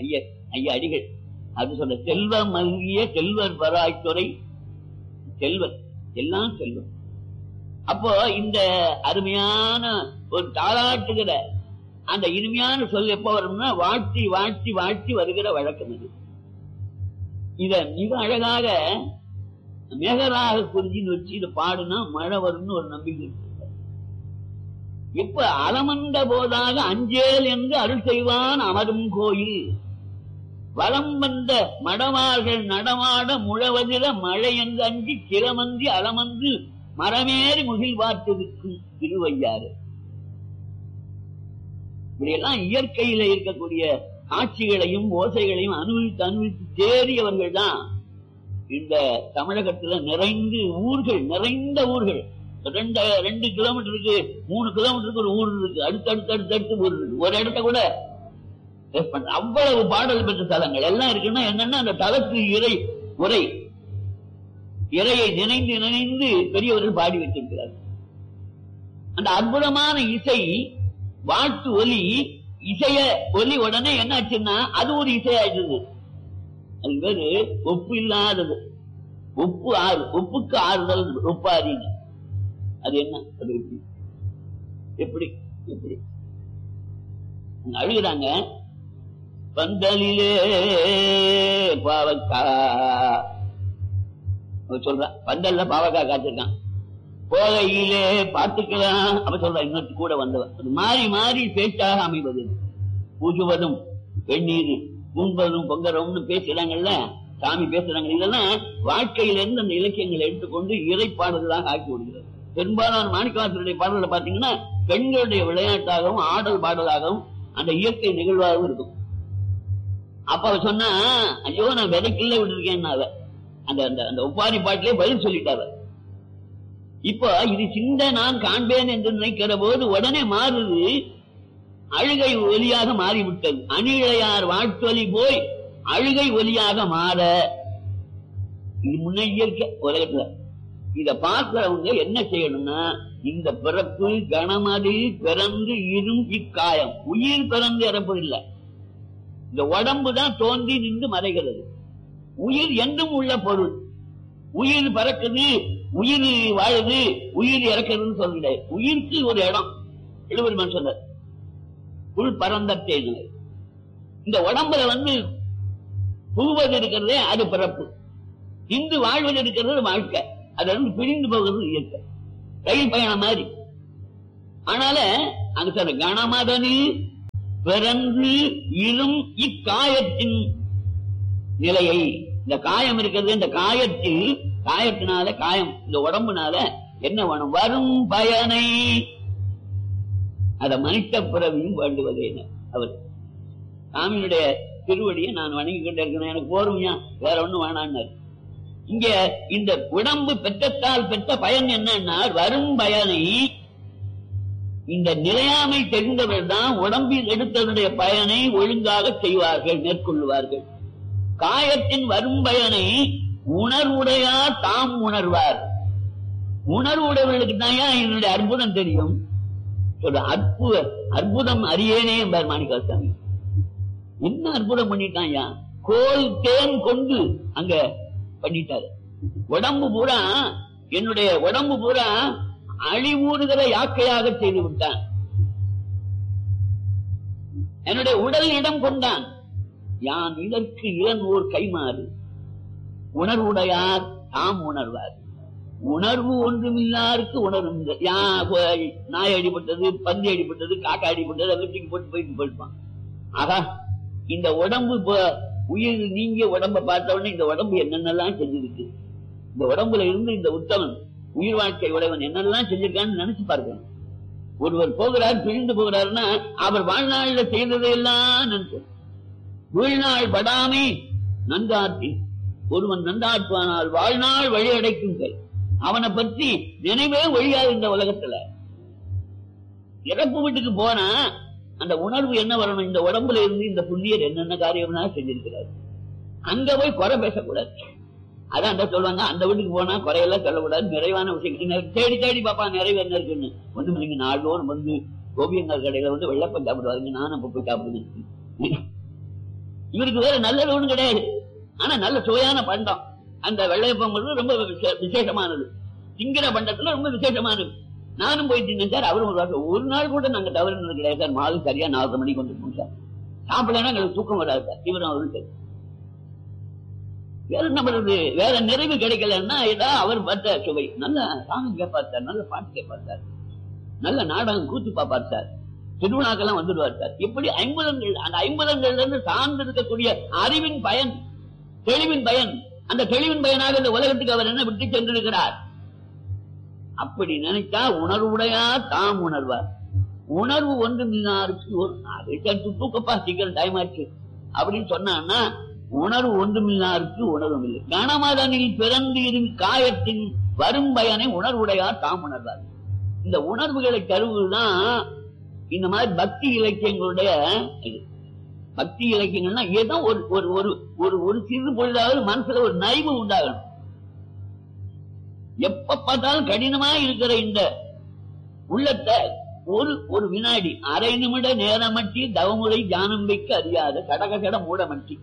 ஐய ஐயா அடிகள் அது சொல்ற செல்வம் மல்கிய செல்வர் பராய்த்துறை செல்வர் எல்லாம் செல்வம் அப்போ இந்த அருமையான ஒரு தாளாட்டுகிற அந்த இனிமையான சொல் எப்ப வரும்னா வாழ்த்தி வாழ்த்தி வாழ்த்தி வருகிற வழக்கம் இது இத மிக அழகாக மேகராக குறிஞ்சின்னு வச்சு இதை பாடுனா மழை வரும்னு ஒரு நம்பிக்கை இருக்கு இப்ப அலமந்த போதாக அஞ்சேல் என்று அருள் செய்வான் அமரும் கோயில் வலம் வந்த மடவார்கள் நடமாட முழவதிர மழை என்று அஞ்சி சிரமந்தி அலமந்து மரமேறி முகில் பார்த்திருக்கும் திருவையாறு இப்படியெல்லாம் இயற்கையில இருக்கக்கூடிய காட்சிகளையும் ஓசைகளையும் அனுபவித்து அனுபவித்து தேறியவர்கள் தான் இந்த தமிழகத்துல நிறைந்து ஊர்கள் நிறைந்த ஊர்கள் ரெண்டு ரெண்டு கிலோமீட்டருக்கு மூணு கிலோமீட்டருக்கு ஒரு ஊர் இருக்கு அடுத்து அடுத்து அடுத்து அடுத்து ஊர் இருக்கு ஒரு இடத்த கூட test பண்ண- அவ்வளவு பாடல் பெற்ற தலங்கள் எல்லாம் இருக்குன்னா என்னன்னா அந்த தலத்து இறை உரை இறையை நினைந்து நினைந்து பெரியவர்கள் பாடி வச்சிருக்கிறார்கள் அந்த அற்புதமான இசை வாழ்த்து ஒலி இசைய ஒலி உடனே என்ன ஆச்சுன்னா அது ஒரு இசையாயிடுது அது பேரு ஒப்பு இல்லாதது ஒப்பு ஆறு ஒப்புக்கு ஆறுதல் ஒப்பாரின்னு அது என்ன அது எப்படி எப்படி எப்படி அவங்க அழுகுறாங்க பந்தலிலே பாவக்கா அவன் சொல்றான் பந்தல்ல பாவக்கா காத்திருக்கான் போகையிலே பார்த்துக்கலாம் அப்ப சொல்றான் இன்னொரு கூட வந்தவன் அது மாறி மாறி பேச்சாக அமைவது பூஜுவதும் வெந்நீர் பூம்பதும் பொங்கரம்னு பேசுறாங்கல்ல சாமி பேசுறாங்க இதெல்லாம் வாழ்க்கையிலிருந்து அந்த இலக்கியங்களை எடுத்துக்கொண்டு இறைப்பாடல்களாக ஆக்கி விடுகிறது பெரும்பாலான மாணிக்கவாசருடைய பாடல்களை பாத்தீங்கன்னா பெண்களுடைய விளையாட்டாகவும் ஆடல் பாடலாகவும் அந்த இயற்கை நிகழ்வாகவும் இருக்கும் அப்ப அவ சொன்னா ஐயோ நான் விதைக்குள்ள விட்டுருக்கேன் அவ அந்த அந்த அந்த ஒப்பாரி பாட்டிலே பதில் சொல்லிட்டாவ இப்போ இது சிந்த நான் காண்பேன் என்று நினைக்கிற போது உடனே மாறுது அழுகை ஒலியாக மாறிவிட்டது அணிழையார் வாழ்த்தொலி போய் அழுகை ஒலியாக மாற இது முன்ன இயற்கை உலகத்துல இத பார்க்கிறவங்க என்ன செய்யணும்னா இந்த பிறப்பு கணமதி பிறந்து இரும் இக்காயம் உயிர் பிறந்து இறப்பதில்லை இந்த உடம்பு தான் தோன்றி நின்று மறைகிறது உயிர் என்றும் உள்ள பொருள் உயிர் பறக்குது உயிர் வாழுது உயிர் இறக்குதுன்னு சொல்லிட உயிருக்கு ஒரு இடம் எழுபெருமான் சொன்னார் புல் பரந்த தேனிலை இந்த உடம்புல வந்து புகுவது இருக்கிறதே அது பிறப்பு இன்று வாழ்வது இருக்கிறது வாழ்க்கை அதுல இருந்து பிரிந்து போகிறது இயற்கை ரயில் பயணம் மாதிரி ஆனால அங்க சொல்ற கணமதனில் பிறந்து இரும் இக்காயத்தின் நிலையை இந்த காயம் இருக்கிறது இந்த காயத்தில் காயத்தினால காயம் இந்த உடம்புனால என்ன வேணும் வரும் பயனை அத மனித பிறவியும் வேண்டுவதே அவர் சாமியுடைய திருவடியை நான் வணங்கி கொண்டே இருக்கிறேன் எனக்கு போருமையா வேற ஒண்ணும் வேணான்னாரு இங்க இந்த உடம்பு பெற்றத்தால் பெற்ற பயன் என்னன்னா வரும் பயனை இந்த நிலையாமை தெரிந்தவர் தான் உடம்பில் எடுத்ததனுடைய பயனை ஒழுங்காக செய்வார்கள் மேற்கொள்வார்கள் காயத்தின் வரும் பயனை உணர்வுடையார் தாம் உணர்வார் உணர்வுடையவர்களுக்கு தான் என்னுடைய அற்புதம் தெரியும் சொல்ற அற்புத அற்புதம் அறியேனே என்பார் மாணிக்காசாமி என்ன அற்புதம் பண்ணிட்டான்யா கோல் தேன் கொண்டு அங்க பண்ணிட்டாரு உடம்பு பூரா என்னுடைய உடம்பு பூரா அழிவூறுகிற யாக்கையாக செய்து விட்டான் என்னுடைய உடல் இடம் கொண்டான் யான் இதற்கு இளநூர் கைமாறு உணர்வுடையார் தாம் உணர்வார் உணர்வு ஒன்றுமில்லாருக்கு உணரும் யா போய் நாய் அடிபட்டது பந்தி அடிபட்டது காக்கா அடிபட்டது அதை தூக்கி போட்டு போயிட்டு போயிருப்பான் ஆகா இந்த உடம்பு இப்ப உயிர் நீங்க உடம்ப பார்த்த உடனே இந்த உடம்பு என்னென்னலாம் செஞ்சிருக்கு இந்த உடம்புல இருந்து இந்த உத்தமன் உயிர் வாழ்க்கை உடையவன் என்னெல்லாம் செஞ்சிருக்கான்னு நினைச்சு பார்க்கணும் ஒருவர் போகிறார் பிரிந்து போகிறாருன்னா அவர் வாழ்நாள்ல செய்ததையெல்லாம் நினைச்சு வீழ்நாள் படாமை நன்றாற்றி ஒருவன் நன்றாற்றுவானால் வாழ்நாள் வழி அடைக்குங்கள் அவனை பற்றி நினைவே ஒழியாது இந்த உலகத்துல இறப்பு வீட்டுக்கு போனா அந்த உணர்வு என்ன வரணும் இந்த உடம்புல இருந்து இந்த புண்ணியர் என்னென்ன காரியம்னா செஞ்சிருக்கிறார் அங்க போய் குறை பேசக்கூடாது அதான் அந்த சொல்லுவாங்க அந்த வீட்டுக்கு போனா குறையெல்லாம் சொல்லக்கூடாது நிறைவான விஷயம் தேடி தேடி பாப்பா நிறைவு என்ன இருக்குன்னு ஒண்ணு நீங்க நாள்தோறும் வந்து கோபியங்கார் கடையில வந்து வெள்ளப்பம் சாப்பிடுவாருங்க நானும் அப்ப போய் சாப்பிடுவேன் இவருக்கு வேற நல்லது ஒண்ணும் கிடையாது ஆனா நல்ல சுவையான பண்டம் அந்த வெள்ளையப்பங்கிறது ரொம்ப விசே- விசேஷமானது திங்கிற பண்டத்துல ரொம்ப விசேஷமானது நானும் போய் தின்னேன் சார் அவரும் ஒரு வாரம், ஒரு நாள் கூட நாங்க தவறுனது கிடையாது சார் மாலை சரியா நாலரை மணிக்கு வந்துருக்கோம் சார் சாப்பிடலன்னா எங்களுக்கு தூக்கம் வராது சார் இவரும் அவரும் சரி வேற என்ன பண்றது வேற நிறைவு கிடைக்கலன்னா ஏதா அவர் பார்த்த சுவை நல்ல சாமி கேட்பார் சார் நல்ல பாட்டு கேட்பார் சார் நல்ல நாடகம் கூத்து பார்ப்பார் சார் திருவிழாக்கெல்லாம் வந்துடுவார் சார் இப்படி ஐம்பதங்கள் அந்த ஐம்பதங்கள்ல இருந்து சார்ந்து இருக்கக்கூடிய அறிவின் பயன் தெளிவின் பயன் அந்த தெளிவின் பயனாக இந்த உலகத்துக்கு அவர் என்ன விட்டு சென்றிருக்கிறார் அப்படி நினைச்சா உணர்வுடையா தாம் உணர்வார் உணர்வு ஒன்று மீனாருக்கு ஒரு அதை சற்று தூக்கப்பா சீக்கிரம் டைம் ஆச்சு அப்படின்னு சொன்னான்னா உணர்வு ஒன்று மீனாருக்கு உணர்வும் இல்லை கணமதனில் பிறந்து இரு காயத்தின் வரும் பயனை உணர்வுடையார் தாம் உணர்வார் இந்த உணர்வுகளை தருவதுதான் இந்த மாதிரி பக்தி இலக்கியங்களுடைய இது பக்தி இலக்கியங்கள்னா ஏதோ ஒரு ஒரு ஒரு ஒரு ஒரு சிறு பொழுதாவது மனசுல ஒரு நைவு உண்டாகணும் எப்ப பார்த்தாலும் கடினமா இருக்கிற இந்த உள்ளத்தை ஒரு ஒரு வினாடி அரை நிமிட நேரமட்டி தவமுறை தியானம் வைக்க அறியாத கடக கட மூடமட்டி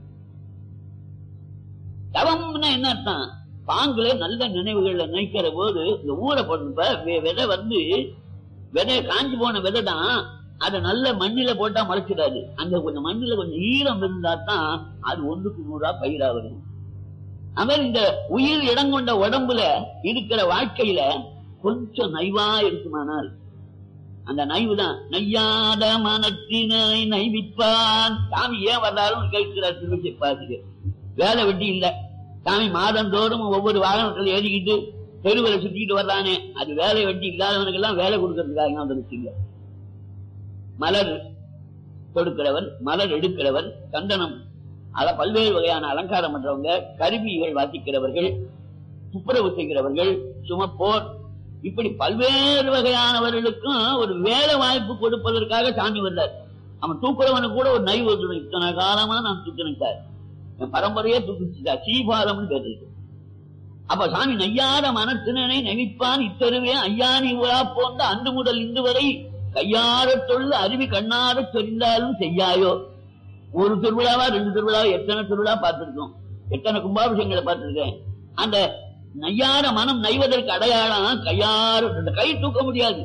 தவம்னா என்ன அர்த்தம் பாங்குல நல்ல நினைவுகள்ல நினைக்கிற போது இந்த ஊரை போடுறப்ப வி- விதை வந்து விதை காஞ்சு போன விதை தான் அதை நல்ல மண்ணில போட்டா முளைச்சிடாது அந்த கொஞ்சம் மண்ணில கொஞ்சம் ஈரம் இருந்தா தான் அது ஒன்றுக்கு நூறா பயிரா வரும் அவர் இந்த உயிர் இடம் கொண்ட உடம்புல இருக்கிற வாழ்க்கையில கொஞ்சம் நைவா இருக்குமானால் அந்த நைவு தான் நையாத மனத்தினை நைவிப்பான் சாமி ஏன் வந்தாலும் கேட்கிறார் திருச்சி பாத்துக்கு வேலை வெட்டி இல்ல சாமி மாதந்தோறும் ஒவ்வொரு வாகனத்துல ஏறிக்கிட்டு தெருவில் சுத்திக்கிட்டு வர்றானே அது வேலை வெட்டி இல்லாதவனுக்கு எல்லாம் வேலை கொடுக்கறதுக்காக வந்துருச்சுங்க மலர் கொடுக்கிறவர் மலர் எடுக்கிறவர் சந்தனம் அத பல்வேறு வகையான அலங்காரம் பண்றவங்க கருவிகள் வாசிக்கிறவர்கள் துப்புரவு செய்கிறவர்கள் சுமப்போர் இப்படி பல்வேறு வகையானவர்களுக்கும் ஒரு வேலை வாய்ப்பு கொடுப்பதற்காக சாமி வந்தார் அவன் தூக்குறவனுக்கு கூட ஒரு நைவு வந்துடும் இத்தனை காலமா நான் தூக்கினேன் சார் என் பரம்பரையே தூக்கிச்சுட்டா சீபாரம்னு பேர் இருக்கு அப்ப சாமி நையாத மனத்தினனை நெவிப்பான் இத்தருவே ஐயானி உலா போன்ற அன்று முதல் இன்று வரை கையாரத் தொழுது அருவி கண்ணாரச் சொரிந்தாலும் செய்யாயோ ஒரு திருவிழாவா ரெண்டு திருவிழாவா எத்தனை திருவிழா பார்த்திருக்கோம் எத்தனை கும்பாபிஷேகங்களை பார்த்திருக்கேன் அந்த நையார மனம் நைவதற்கு அடையாளம் கையாறு இந்த கை தூக்க முடியாது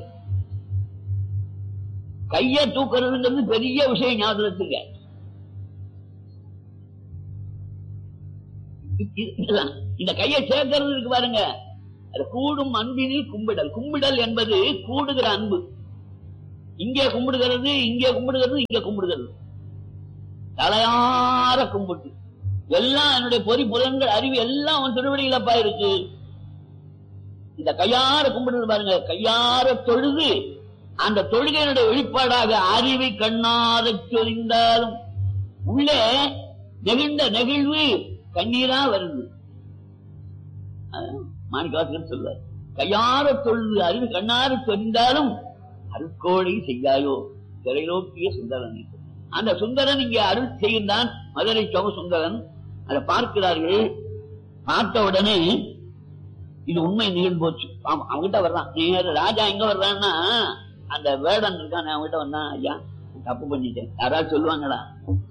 கைய தூக்குறதுங்கிறது பெரிய விஷயம் ஞாபகம் வச்சுங்க இதுதான். இந்த கையை சேர்க்கிறது இருக்கு பாருங்க அது கூடும் அன்பினில் கும்பிடல் கும்பிடல் என்பது கூடுகிற அன்பு இங்கே கும்பிடுகிறது இங்கே கும்பிடுகிறது இங்கே கும்பிடுகிறது தலையார கும்பிட்டு எல்லாம் என்னுடைய பொறி புலன்கள் அறிவு எல்லாம் அவன் திருவடியிலப்பா இருக்கு இந்த கையார கும்பிடுறது பாருங்க கையார தொழுது அந்த தொழுகையினுடைய வெளிப்பாடாக அறிவை கண்ணார சொரிந்தாலும் உள்ளே நெகிழ்ந்த நெகிழ்வு கண்ணீரா வருது மாணிக்காசர் சொல்வார் கையார தொழுது அறிவு கண்ணார சொரிந்தாலும் அருக்கோழி செய்யாயோ திரைநோக்கிய சுந்தரன் அந்த சுந்தரன் இங்கே அருள் செய்கின்றான் மதுரை சோம சுந்தரன் அதை பார்க்கிறார்கள் பார்த்த உடனே இது உண்மை நிகழ்ந்து போச்சு ஆமா அவன்கிட்ட வர்றான் நேர ராஜா எங்க வர்றான்னா அந்த வேடன் இருக்கான் அவன்கிட்ட வந்தான் ஐயா தப்பு பண்ணிட்டேன் யாராவது சொல்லுவாங்களா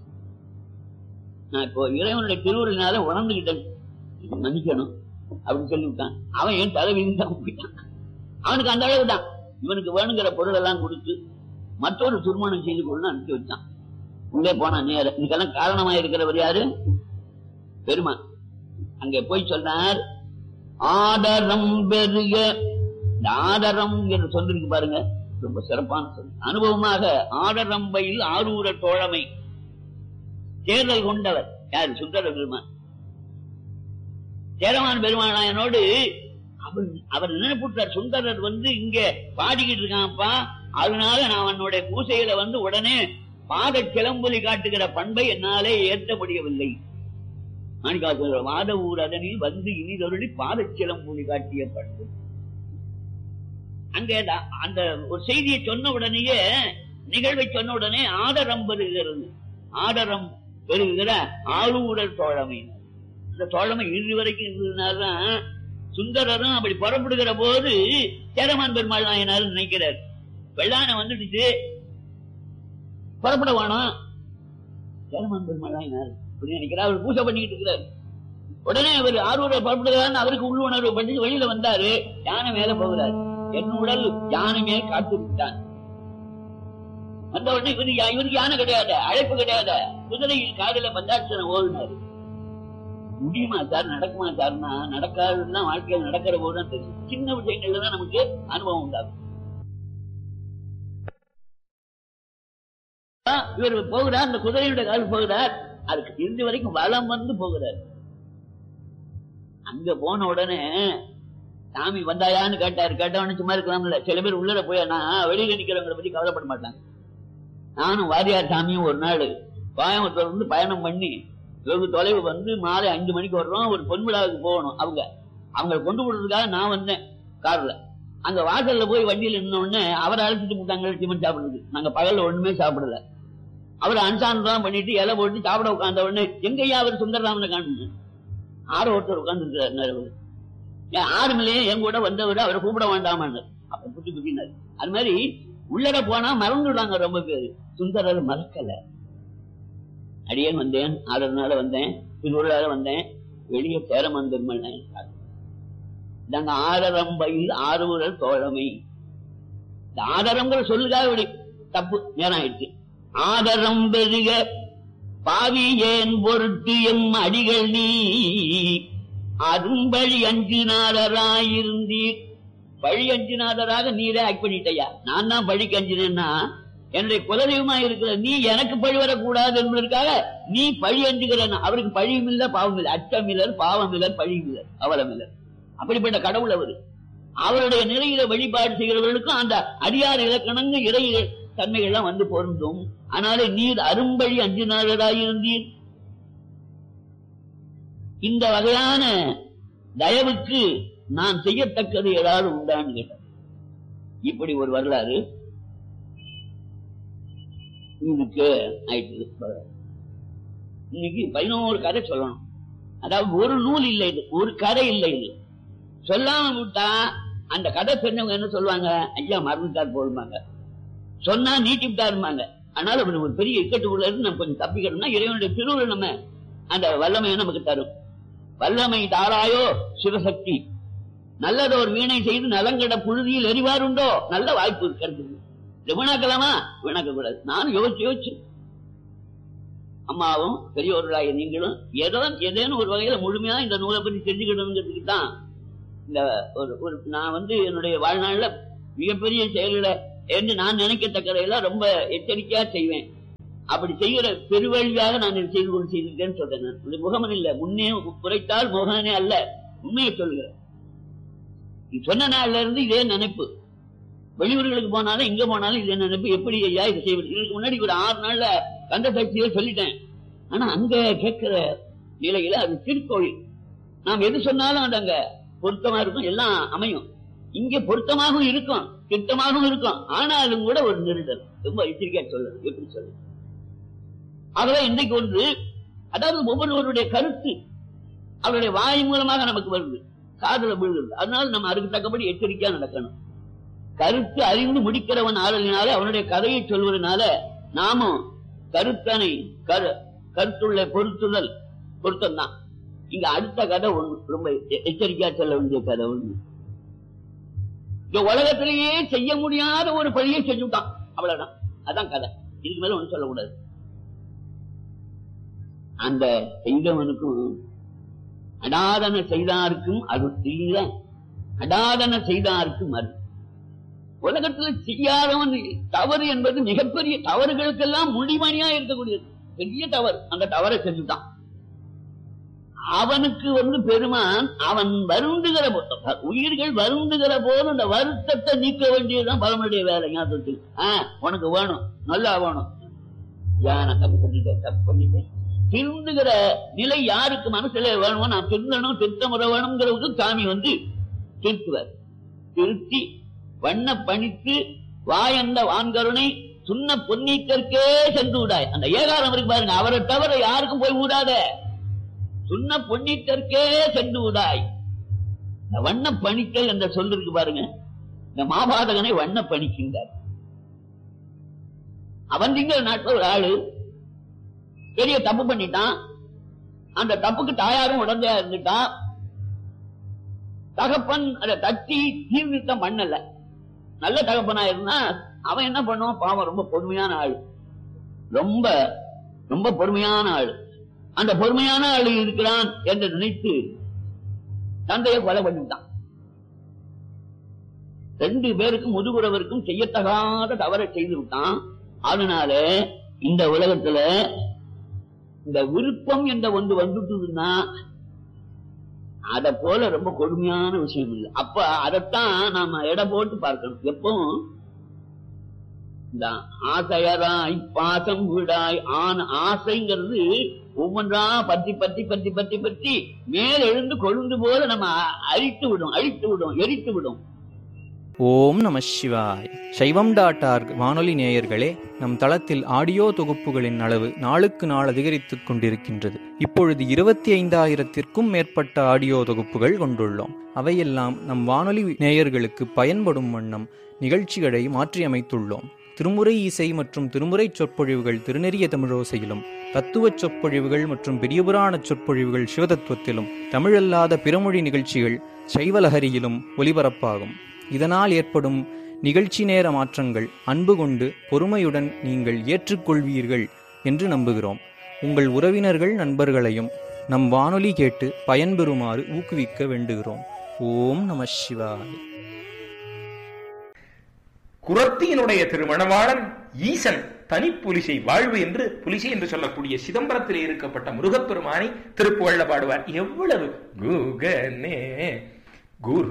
நான் இப்போ இறைவனுடைய திருவுருளினால உணர்ந்துகிட்டேன் இது மன்னிக்கணும் அப்படின்னு சொல்லிவிட்டான் அவன் ஏன் தலை விழுந்தான் போயிட்டான் அவனுக்கு அந்த அளவு தான் இவனுக்கு வேணுங்கிற பொருள் எல்லாம் கொடுத்து மற்றொரு திருமணம் செய்து கொள்ளு அனுப்பி வச்சான் உள்ளே போனான் நேர இதுக்கெல்லாம் காரணமா இருக்கிறவர் யாரு பெருமான் அங்கே போய் சொன்னார் ஆடரம் பெருக இந்த ஆடரம் என்று சொல்லிருக்கு பாருங்க ரொம்ப சிறப்பான சொல் அனுபவமாக ஆடரம்பையில் ஆரூர தோழமை தேர்தல் கொண்டவர் யாரு சுந்தர பெருமான் சேரமான் பெருமானாயனோடு அவர் அவர் நினைப்புட்டார் சுந்தரர் வந்து இங்க பாடிக்கிட்டு இருக்கான்ப்பா அதனால நான் அவனுடைய பூசையில வந்து உடனே பாத கிளம்பொலி காட்டுகிற பண்பை என்னாலே ஏற்ற முடியவில்லை மாணிக்காசர் வாத ஊர் அதனில் வந்து இனிதொருளி பாத கிளம்பொலி காட்டிய பண்பு அங்கே த- அந்த ஒரு செய்தியை சொன்ன உடனேயே நிகழ்வை சொன்ன உடனே ஆடரம் பெறுகிறது ஆடரம் பெறுகிற ஆளூரர் தோழமை அந்த தோழமை இறுதி வரைக்கும் இருந்ததுனால்தான் சுந்தரரும் அப்படி புறப்படுகிற போது சேரமான் பெருமாள் நாயனார் நினைக்கிறார் வெள்ளான வந்துடுச்சு புறப்பட வேணும் சேரமான் பெருமாள் தான் யாரு அப்படின்னு நினைக்கிறார் அவர் பூஜை பண்ணிட்டு இருக்கிறார் உடனே அவர் ஆர்வரை புறப்படுகிறார் அவருக்கு உள்ளுணர்வு பண்ணி வெளியில வந்தாரு யானை மேல போகிறார் என் உடல் யானை மேல் காத்து விட்டான் வந்த உடனே இவரு யா- இவருக்கு யானை கிடையாது அழைப்பு கிடையாது குதிரையில் காதல பந்தாட்சரம் ஓடினாரு முடியுமா சார் நடக்குமா சார்னா நடக்காதுன்னா வாழ்க்கையில் நடக்கிற போதுதான் தெரியும் சின்ன விஷயங்கள்ல தான் நமக்கு அனுபவம் உண்டாகும் ஆ, இவர் போகிறார் அந்த குதிரையுடைய கால் போகிறார் அதுக்கு இறுதி வரைக்கும் வலம் வந்து போகிறார் அங்க போன உடனே சாமி வந்தாயான்னு கேட்டாரு கேட்டவனு சும்மா இருக்கலாம்ல சில பேர் உள்ளர போய் நான் வெளியில நிக்கிறவங்களை பத்தி கவலைப்பட மாட்டாங்க நானும் வாரியார் சாமியும் ஒரு நாள் கோயம்புத்தூர்ல இருந்து பயணம் பண்ணி வெகு தொலைவு வந்து மாலை அஞ்சு மணிக்கு வர்றோம் ஒரு பொன் விழாவுக்கு போகணும் அவங்க அவங்களை கொண்டு விடுறதுக்காக நான் வந்தேன் கார்ல அங்க வாசல்ல போய் வண்டியில நின்ன உடனே அவரை அழைச்சிட்டு போட்டாங்க டிஃபன் சாப்பிடுறது நாங்க பகல்ல ஒண்ணுமே சாப்பிடல அவர் அனுசாரம் பண்ணிட்டு இலை போட்டு சாப்பிட உட்கார்ந்த உடனே எங்கய்யா அவர் சுந்தரராமனை காணுங்க ஆறு ஒருத்தர் உட்கார்ந்து ஏன் ஆறுமில்லையே என் கூட வந்தவர் அவரை கூப்பிட வேண்டாமான்னு அப்ப புத்தி புத்தினாரு அது மாதிரி உள்ளட போனா மறந்துடுறாங்க ரொம்ப பேரு சுந்தரர் மறக்கல அடியேன் வந்தேன் ஆறு நாள் வந்தேன் திருவிழால வந்தேன் வெளியே சேரமன் பெருமாள் நாங்க ஆரரம்பையில் ஆறுமுதல் தோழமை இந்த ஆதரங்கிற சொல்லுக்காக இப்படி தப்பு நேரம் ஆயிடுச்சு ஆதரம் பெருக பாவி ஏன் பொருட்டு எம் அடிகள் நீ அரும்பழி அஞ்சினாளராயிருந்தீர் பழி அஞ்சினாளராக நீரே ஆக்ட் பண்ணிட்டயா நான் தான் பழிக்கு அஞ்சினேன்னா என்னுடைய குலதெய்வமா இருக்கிற நீ எனக்கு பழி வரக்கூடாது என்பதற்காக நீ பழி அஞ்சுகிற அவருக்கு பழியும் இல்ல பாவம் இல்லை அச்சமில்லர் பாவம் இல்லர் பழியும் இல்லர் அவலம் இல்லர் அப்படிப்பட்ட கடவுள் அவரு அவருடைய நிலையில வழிபாடு செய்கிறவர்களுக்கும் அந்த அடியார் இலக்கணங்க இறை தன்மைகள்லாம் வந்து பொருந்தும் ஆனாலே நீர் அரும்பழி அஞ்சினாளராயிருந்தீர் இந்த வகையான தயவுக்கு நான் செய்யத்தக்கது ஏதாவது உண்டான்னு கேட்டார் இப்படி ஒரு வரலாறு இதுக்கு ஆயிட்டு இன்னைக்கு பதினோரு கதை சொல்லணும் அதாவது ஒரு நூல் இல்லை இது ஒரு கதை இல்லை இது சொல்லாம விட்டா அந்த கதை சொன்னவங்க என்ன சொல்லுவாங்க ஐயா மறந்துட்டார் போடுவாங்க சொன்னா நீட்டி விட்டாருமாங்க அதனால அப்படி ஒரு பெரிய இக்கட்டுக்குள்ள இருந்து நம்ம கொஞ்சம் தப்பிக்கணும்னா இறைவனுடைய திருவுருள் நம்ம அந்த வல்லமையை நமக்கு தரும் வல்லமை தாராயோ சிவசக்தி நல்லதோர் வீணை செய்து நலங்கட புழுதியில் எரிவாருண்டோ நல்ல வாய்ப்பு இருக்கிறது இது வீணாக்கலாமா வீணாக்க கூடாது நானும் யோசிச்சு யோசிச்சு அம்மாவும் பெரியோர்களாகிய நீங்களும் ஏதோ ஏதேனும் ஒரு வகையில முழுமையா இந்த நூலை பத்தி தெரிஞ்சுக்கணுங்கிறதுக்கு தான் இந்த ஒரு ஒரு நான் வந்து என்னுடைய வாழ்நாள்ல மிகப்பெரிய செயல்களை என்று நான் நினைக்கத்தக்கதையெல்லாம் ரொம்ப எச்சரிக்கையா செய்வேன் அப்படி செய்கிற பெருவழியாக நான் இதை செய்து கொண்டு செய்திருக்கேன்னு சொல்றேன் நான். இது முகமன் இல்ல முன்னே குறைத்தால் முகனே அல்ல உண்மையை சொல்கிறேன் நீ சொன்ன நாள்ல இருந்து இதே நினைப்பு வெளியூர்களுக்கு போனாலும் இங்க போனாலும் இதே நினைப்பு எப்படி ஐயா இதை செய்வது இதுக்கு முன்னாடி ஒரு ஆறு நாள்ல கந்த சக்தியை சொல்லிட்டேன் ஆனா அங்க கேட்கிற நிலையில அது திருக்கோயில் நாம் எது சொன்னாலும் அது அங்க பொருத்தமா இருக்கும் எல்லாம் அமையும் இங்க பொருத்தமாகவும் இருக்கும் திட்டமாகவும் இருக்கும் ஆனாலும் கூட ஒரு நெருடல் ரொம்ப எச்சரிக்கையா சொல்லுது எப்படி சொல்லுது ஆகவே இன்றைக்கு ஒன்று அதாவது ஒவ்வொருவருடைய கருத்து அவருடைய வாய் மூலமாக நமக்கு வருது காதல விழுகிறது அதனால நம்ம அதுக்கு தக்கபடி எச்சரிக்கையா நடக்கணும் கருத்து அறிந்து முடிக்கிறவன் ஆளலினால அவனுடைய கதையை சொல்வதனால நாமும் கருத்தனை கரு கருத்துள்ள பொருத்துதல் பொருத்தம் தான் இங்க அடுத்த கதை ஒண்ணு ரொம்ப எ- எச்சரிக்கையா சொல்ல வேண்டிய கதை ஒண்ணு இந்த உலகத்திலேயே செய்ய முடியாத ஒரு பழியை செஞ்சுட்டான் அவ்வளவுதான் அதான் கதை இதுக்கு மேல ஒண்ணு சொல்லக்கூடாது அந்த செய்தவனுக்கும் அடாதன செய்தாருக்கும் அது இல்ல அடாதன செய்தாருக்கும் அது உலகத்துல செய்யாதவன் தவறு என்பது மிகப்பெரிய தவறுகளுக்கெல்லாம் முடிமணியா இருக்கக்கூடியது பெரிய தவறு அந்த தவறை செஞ்சுட்டான் அவனுக்கு வந்து பெருமான் அவன் வருந்துகிற போ- உயிர்கள் வருந்துகிற போது அந்த வருத்தத்தை நீக்க வேண்டியதுதான் பலனுடைய வேலை ஞாபகத்தில் ஆஹ் உனக்கு வேணும் நல்லா வேணும் யா, நான் தப்பு பண்ணிட்டேன் தப்பு பண்ணிட்டேன் திருந்துகிற நிலை யாருக்கு மனசுல வேணுமோ நான் திருந்தணும் திருத்தமுறை வேணுங்கிறதுக்கு சாமி வந்து திருத்துவார் திருத்தி வண்ண பணித்து வாயந்த வான்கருணை சுண்ண பொன்னீக்கற்கே சென்று விடாய் அந்த ஏகாரம் இருக்கு பாருங்க அவரை தவிர யாருக்கும் போய் விடாத சுண்ண பொன்னீக்கற்கே சென்று விடாய் இந்த வண்ண பணித்தல் என்ற சொல் இருக்கு பாருங்க இந்த மாபாதகனை வண்ண பணிக்கின்றார் அவன் திங்கிற நாட்டில் ஒரு ஆளு பெரிய தப்பு பண்ணிட்டான் அந்த தப்புக்கு தாயாரும் உடந்தையா இருந்துட்டா தகப்பன் அதை தட்டி தீர்வித்த மண்ணல்ல நல்ல தகப்பனா இருந்தா அவன் என்ன பண்ணுவான் பாவம் ரொம்ப பொறுமையான ஆள் ரொம்ப ரொம்ப பொறுமையான ஆள் அந்த பொறுமையான ஆள் இருக்கிறான் என்று நினைத்து தந்தையை கொலை பண்ணிட்டான் ரெண்டு பேருக்கும் முதுகுறவருக்கும் செய்யத்தகாத தவறை செய்து விட்டான் அதனால இந்த உலகத்துல இந்த விருப்பம் என்ற ஒன்று வந்துட்டுதுன்னா அத போல ரொம்ப கொடுமையான விஷயம் இல்லை அப்ப அதைத்தான் நாம எடை போட்டு பார்க்கணும் எப்பவும் இந்த ஆசையராய் பாசம் வீடாய் ஆன ஆசைங்கிறது ஒவ்வொன்றா பத்தி பத்தி பத்தி பத்தி பத்தி மேல எழுந்து கொழுந்து போல நம்ம அழித்து விடும் அழித்து விடும் எரித்து விடும் ஓம் நம சிவாய் சைவம் டாட் ஆர்க் வானொலி நேயர்களே நம் தளத்தில் ஆடியோ தொகுப்புகளின் அளவு நாளுக்கு நாள் அதிகரித்துக் கொண்டிருக்கின்றது இப்பொழுது இருபத்தி ஐந்தாயிரத்திற்கும் மேற்பட்ட ஆடியோ தொகுப்புகள் கொண்டுள்ளோம் அவையெல்லாம் நம் வானொலி நேயர்களுக்கு பயன்படும் வண்ணம் நிகழ்ச்சிகளை மாற்றியமைத்துள்ளோம் திருமுறை இசை மற்றும் திருமுறை சொற்பொழிவுகள் திருநெறிய தமிழோசையிலும் தத்துவச் சொற்பொழிவுகள் மற்றும் பெரியபுராண சொற்பொழிவுகள் சிவதத்துவத்திலும் தமிழல்லாத பிறமொழி நிகழ்ச்சிகள் சைவலஹரியிலும் ஒலிபரப்பாகும் இதனால் ஏற்படும் நிகழ்ச்சி நேர மாற்றங்கள் அன்பு கொண்டு பொறுமையுடன் நீங்கள் ஏற்றுக்கொள்வீர்கள் என்று நம்புகிறோம் உங்கள் உறவினர்கள் நண்பர்களையும் நம் வானொலி கேட்டு பயன்பெறுமாறு ஊக்குவிக்க வேண்டுகிறோம் ஓம் நம சிவாய் குரத்தியினுடைய திருமணவாளன் ஈசன் தனி புலிசை வாழ்வு என்று புலிசை என்று சொல்லக்கூடிய சிதம்பரத்தில் இருக்கப்பட்ட முருகப்பெருமானை திருப்புகழ்ல பாடுவார் எவ்வளவு குகனே குரு